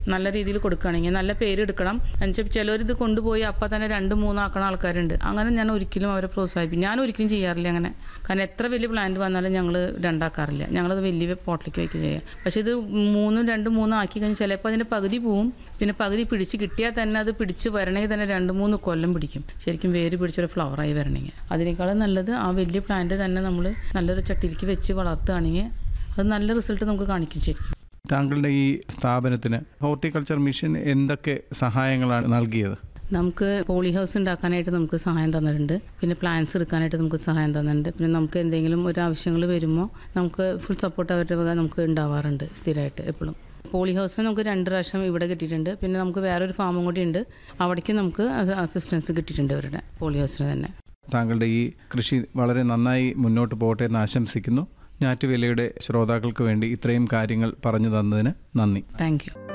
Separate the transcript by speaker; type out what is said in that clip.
Speaker 1: നല്ല രീതിയിൽ കൊടുക്കുകയാണെങ്കിൽ നല്ല പേര് എടുക്കണം എന്നുവെച്ചാൽ ചിലവരിത് കൊണ്ടുപോയി അപ്പം തന്നെ രണ്ട് മൂന്നാക്കണ ആൾക്കാരുണ്ട് അങ്ങനെ ഞാൻ ഒരിക്കലും അവരെ പ്രോത്സാഹിപ്പിക്കും ഞാൻ ഒരിക്കലും ചെയ്യാറില്ല അങ്ങനെ കാരണം എത്ര വലിയ പ്ലാന്റ് വന്നാലും ഞങ്ങൾ രണ്ടാക്കാറില്ല ഞങ്ങളത് വലിയ പോട്ടിലേക്ക് വയ്ക്കുക ചെയ്യുക പക്ഷേ ഇത് മൂന്നും രണ്ടും മൂന്നും ആക്കി കഴിഞ്ഞാൽ ചിലപ്പോൾ അതിൻ്റെ പകുതി പോവും പിന്നെ പകുതി പിടിച്ച് കിട്ടിയാൽ തന്നെ അത് പിടിച്ച് വരണമെങ്കിൽ തന്നെ രണ്ട് മൂന്ന് കൊല്ലം പിടിക്കും ശരിക്കും വേര് പിടിച്ചൊരു ഫ്ലവറായി വരണമെങ്കിൽ അതിനേക്കാളും നല്ലത് ആ വലിയ പ്ലാന്റ് തന്നെ നമ്മൾ നല്ലൊരു ചട്ടിയിലേക്ക് വെച്ച് വളർത്തുകയാണെങ്കിൽ അത് നല്ല റിസൾട്ട് നമുക്ക് കാണിക്കും ശരിക്കും
Speaker 2: താങ്കളുടെ ഈ സ്ഥാപനത്തിന് ഹോർട്ടിക്കൾച്ചർ മിഷൻ എന്തൊക്കെ സഹായങ്ങളാണ് നൽകിയത്
Speaker 1: നമുക്ക് പോളി ഹൗസ് ഉണ്ടാക്കാനായിട്ട് നമുക്ക് സഹായം തന്നിട്ടുണ്ട് പിന്നെ പ്ലാൻസ് എടുക്കാനായിട്ട് നമുക്ക് സഹായം തന്നിട്ടുണ്ട് പിന്നെ നമുക്ക് എന്തെങ്കിലും ഒരു ആവശ്യങ്ങൾ വരുമ്പോൾ നമുക്ക് ഫുൾ സപ്പോർട്ട് അവരുടെ വക നമുക്ക് ഉണ്ടാവാറുണ്ട് സ്ഥിരമായിട്ട് എപ്പോഴും പോളി ഹൗസ് നമുക്ക് രണ്ട് പ്രാവശ്യം ഇവിടെ കിട്ടിയിട്ടുണ്ട് പിന്നെ നമുക്ക് വേറൊരു ഫാമും കൂടി ഉണ്ട് അവിടേക്ക് നമുക്ക് അസിസ്റ്റൻസ് കിട്ടിയിട്ടുണ്ട് അവരുടെ പോളി ഹൗസിന് തന്നെ
Speaker 2: താങ്കളുടെ ഈ കൃഷി വളരെ നന്നായി മുന്നോട്ട് പോകട്ടെ എന്ന് ആശംസിക്കുന്നു ഞാറ്റുവേലയുടെ ശ്രോതാക്കൾക്ക് വേണ്ടി ഇത്രയും കാര്യങ്ങൾ പറഞ്ഞു തന്നതിന് നന്ദി
Speaker 1: താങ്ക് യു